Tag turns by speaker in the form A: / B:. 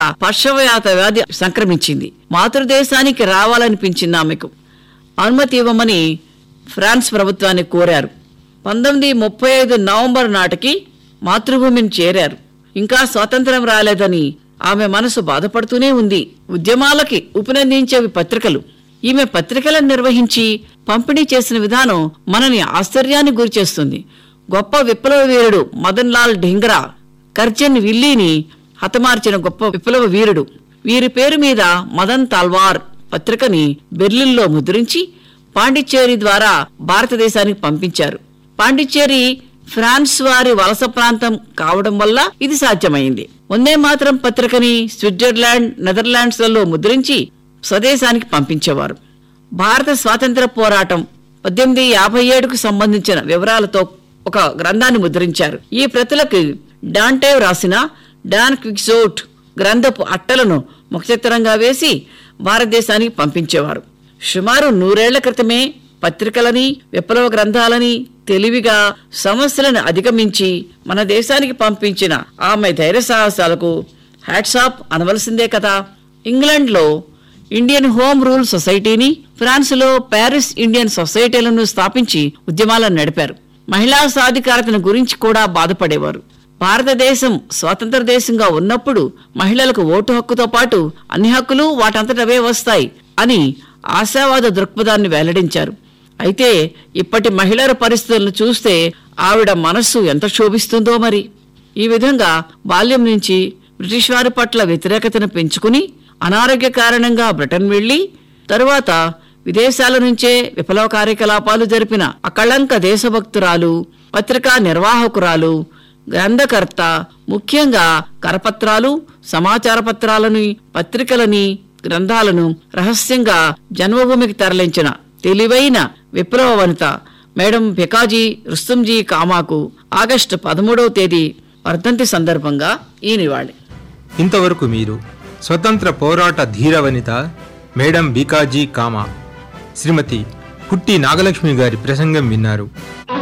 A: పర్షవయాత వ్యాధి సంక్రమించింది మాతృదేశానికి రావాలనిపించింది ఆమెకు అనుమతి ఇవ్వమని ఫ్రాన్స్ ప్రభుత్వాన్ని కోరారు పంతొమ్మిది ముప్పై ఐదు నవంబర్ నాటికి మాతృభూమిని చేరారు ఇంకా స్వాతంత్రం రాలేదని ఆమె మనసు బాధపడుతూనే ఉంది ఉద్యమాలకి ఉపనందించేవి పత్రికలు ఈమె పత్రికలను నిర్వహించి పంపిణీ చేసిన విధానం మనని ఆశ్చర్యానికి గురిచేస్తుంది గొప్ప విప్లవ వీరుడు మదన్ లాల్ ఢింగ్రా కర్జన్ విల్లీని హతమార్చిన గొప్ప విప్లవ వీరుడు వీరి పేరు మీద మదన్ తల్వార్ పత్రికని బెర్లిన్లో ముద్రించి పాండిచ్చేరి ద్వారా భారతదేశానికి పంపించారు పాండిచ్చేరి ఫ్రాన్స్ వారి వలస ప్రాంతం కావడం వల్ల ఇది సాధ్యమైంది వందే మాత్రం పత్రికని స్విట్జర్లాండ్ నెదర్లాండ్స్ లలో ముద్రించి స్వదేశానికి పంపించేవారు భారత స్వాతంత్ర పోరాటం పద్దెనిమిది యాభై ఏడుకు సంబంధించిన వివరాలతో ఒక గ్రంథాన్ని ముద్రించారు ఈ ప్రతులకు డాంటేవ్ రాసిన డాన్ క్విక్సోట్ గ్రంథపు అట్టలను ముఖచిత్రంగా వేసి భారతదేశానికి పంపించేవారు సుమారు నూరేళ్ల క్రితమే పత్రికలని విప్లవ గ్రంథాలని తెలివిగా సమస్యలను అధిగమించి మన దేశానికి పంపించిన ఆమె ధైర్య సాహసాలకు హ్యాట్సాప్ అనవలసిందే కదా ఇంగ్లాండ్లో ఇండియన్ హోమ్ రూల్ సొసైటీని ఫ్రాన్స్లో ప్యారిస్ ఇండియన్ సొసైటీలను స్థాపించి ఉద్యమాలను నడిపారు మహిళా సాధికారతను గురించి కూడా బాధపడేవారు భారతదేశం స్వతంత్ర దేశంగా ఉన్నప్పుడు మహిళలకు ఓటు హక్కుతో పాటు అన్ని హక్కులు వాటంతటవే వస్తాయి అని ఆశావాద దృక్పథాన్ని వెల్లడించారు అయితే ఇప్పటి మహిళల పరిస్థితులను చూస్తే ఆవిడ మనస్సు ఎంత శోభిస్తుందో మరి ఈ విధంగా బాల్యం నుంచి బ్రిటిష్ వారి పట్ల వ్యతిరేకతను పెంచుకుని అనారోగ్య కారణంగా బ్రిటన్ వెళ్లి తరువాత విదేశాల నుంచే విప్లవ కార్యకలాపాలు జరిపిన అకళంక దేశభక్తురాలు పత్రికా నిర్వాహకురాలు గ్రంథకర్త ముఖ్యంగా కరపత్రాలు సమాచార పత్రాలని పత్రికలని గ్రంథాలను రహస్యంగా జన్మభూమికి తరలించిన తెలివైన విప్లవ వనిత మేడం భికాజీ రుస్తుంజీ కామాకు ఆగస్టు పదమూడవ తేదీ వర్ధంతి సందర్భంగా ఈ నివాళి
B: ఇంతవరకు మీరు స్వతంత్ర పోరాట ధీర వనిత మేడం బీకాజీ కామా శ్రీమతి పుట్టి నాగలక్ష్మి గారి ప్రసంగం విన్నారు